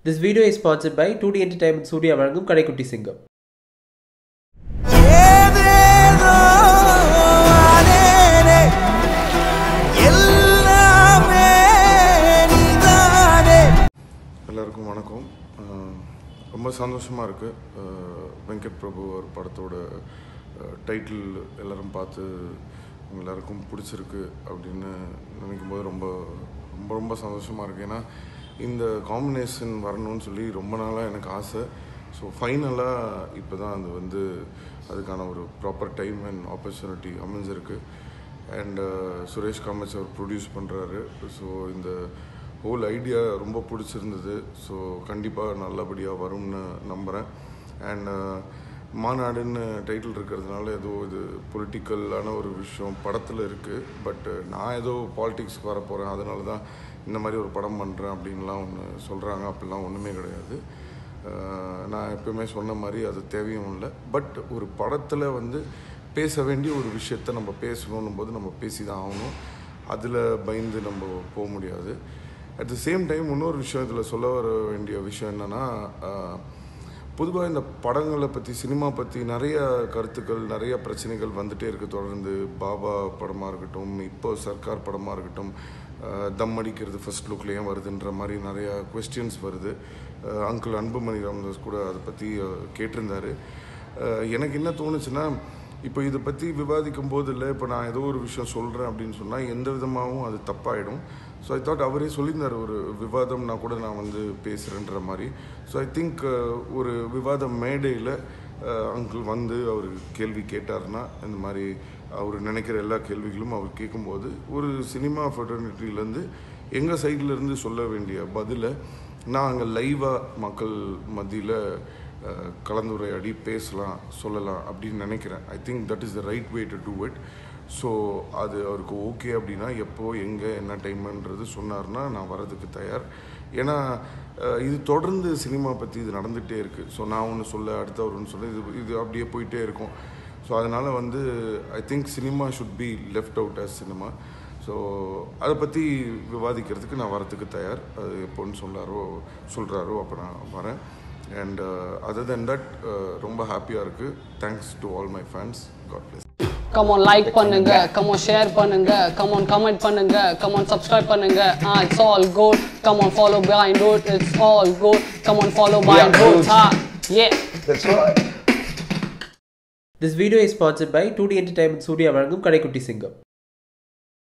This video is sponsored by 2D Entertainment Surya வழங்கும் கடைக்குட்டி சிங்கம் ஏதேதோ ஆனேனே, எல்லாமே நீதானே. எல்லாருக்கும் வணக்கம் அஹ் ரொம்ப சந்தோஷமாக இருக்குது வெங்கட் பிரபு ஒரு படத்தோட டைட்டில் எல்லாரும் பார்த்து உங்க எல்லாருக்கும் பிடிச்சிருக்கு அப்படின்னு நினைக்கும் போது ரொம்ப ரொம்ப ரொம்ப சந்தோஷமாக இருக்குது ஏன்னா இந்த காம்பினேஷன் வரணும்னு சொல்லி ரொம்ப நாளாக எனக்கு ஆசை ஸோ ஃபைனலாக இப்போ தான் அது வந்து அதுக்கான ஒரு ப்ராப்பர் டைம் அண்ட் ஆப்பர்ச்சுனிட்டி அமைஞ்சிருக்கு அண்ட் சுரேஷ் காமச் அவர் ப்ரொடியூஸ் பண்ணுறாரு ஸோ இந்த ஹோல் ஐடியா ரொம்ப பிடிச்சிருந்தது ஸோ கண்டிப்பாக நல்லபடியாக வரும்னு நம்புகிறேன் அண்ட் மாநாடுன்னு டைட்டில் இருக்கிறதுனால ஏதோ இது பொலிட்டிக்கலான ஒரு விஷயம் படத்தில் இருக்குது பட் நான் ஏதோ பாலிடிக்ஸ்க்கு வர போகிறேன் அதனால தான் இந்த மாதிரி ஒரு படம் பண்ணுறேன் அப்படின்லாம் ஒன்று சொல்கிறாங்க அப்படிலாம் ஒன்றுமே கிடையாது அஹ் நான் எப்பயுமே சொன்ன மாதிரி அது தேவையும் இல்லை பட் ஒரு படத்தில் வந்து பேச வேண்டிய ஒரு விஷயத்த நம்ம பேசணும் போது நம்ம பேசி தான் ஆகணும் அதில் பயந்து நம்ம போக முடியாது அட் த சேம் டைம் இன்னொரு விஷயம் இதில் சொல்ல வர வேண்டிய விஷயம் என்னென்னா பொதுவாக இந்த படங்களை பற்றி சினிமா பற்றி நிறைய கருத்துக்கள் நிறைய பிரச்சனைகள் வந்துட்டே இருக்குது தொடர்ந்து பாபா படமாக இருக்கட்டும் இப்போ சர்க்கார் படமாக இருக்கட்டும் அஹ் தம் அடிக்கிறது ஃபர்ஸ்ட் லுக்கில் ஏன் வருதுன்ற மாதிரி நிறைய கொஸ்டின்ஸ் வருது அங்கிள் அன்புமணி ராமதாஸ் கூட அதை பற்றி கேட்டிருந்தாரு அஹ் எனக்கு என்ன தோணுச்சுன்னா இப்போ இதை பற்றி விவாதிக்கும் போது இல்லை இப்போ நான் ஏதோ ஒரு விஷயம் சொல்கிறேன் அப்படின்னு சொன்னால் எந்த விதமாகவும் அது தப்பாயிடும் ஸோ ஐ தாட் அவரே சொல்லியிருந்தார் ஒரு விவாதம்னா கூட நான் வந்து பேசுகிறேன்ற மாதிரி ஸோ ஐ திங்க் ஒரு விவாத மேடையில் அங்கிள் வந்து அவர் கேள்வி கேட்டார்னா இந்த மாதிரி அவர் நினைக்கிற எல்லா கேள்விகளும் அவர் கேட்கும்போது ஒரு சினிமா ஃபெட்டர்னிட்டிலேருந்து எங்கள் சைட்லேருந்து சொல்ல வேண்டிய பதிலை நான் அங்கே லைவாக மக்கள் மத்தியில் அஹ், கலந்துரையாடி பேசலாம் சொல்லலாம் அப்படின்னு நினைக்கிறேன் I think that is the right way to do it so அது அவருக்கு ஓகே அப்படின்னா எப்போ எங்கே என்ன டைம்ன்றது சொன்னார்னா நான் வரதுக்கு தயார் ஏன்னா அஹ், இது தொடர்ந்து சினிமா பற்றி இது நடந்துகிட்டே இருக்குது ஸோ நான் ஒன்று சொல்ல அடுத்தவர் ஒன்று சொல்ல இது இது அப்படியே போயிட்டே இருக்கும் ஸோ அதனால் வந்து I think cinema should be left out as cinema so அதை பற்றி விவாதிக்கிறதுக்கு நான் வரத்துக்கு தயார் அது எப்போன்னு சொல்லாரோ சொல்கிறாரோ அப்போ நான் வரேன் அண்ட் அதர் தென் தட் ரொம்ப ஹாப்பியாக இருக்குது thanks to all my fans God bless come on like பண்ணுங்க கம் ஆன் ஷேர் பண்ணுங்க கம் ஆன் கமெண்ட் பண்ணுங்க கம் ஆன் சப்ஸ்கிரைப் பண்ணுங்க ah it's all good come on follow behind route it's all good come on follow behind route ஹா ஏ That's right. This video is sponsored by 2D Entertainment Surya வழங்கும் கடைக்குட்டி சிங்கம்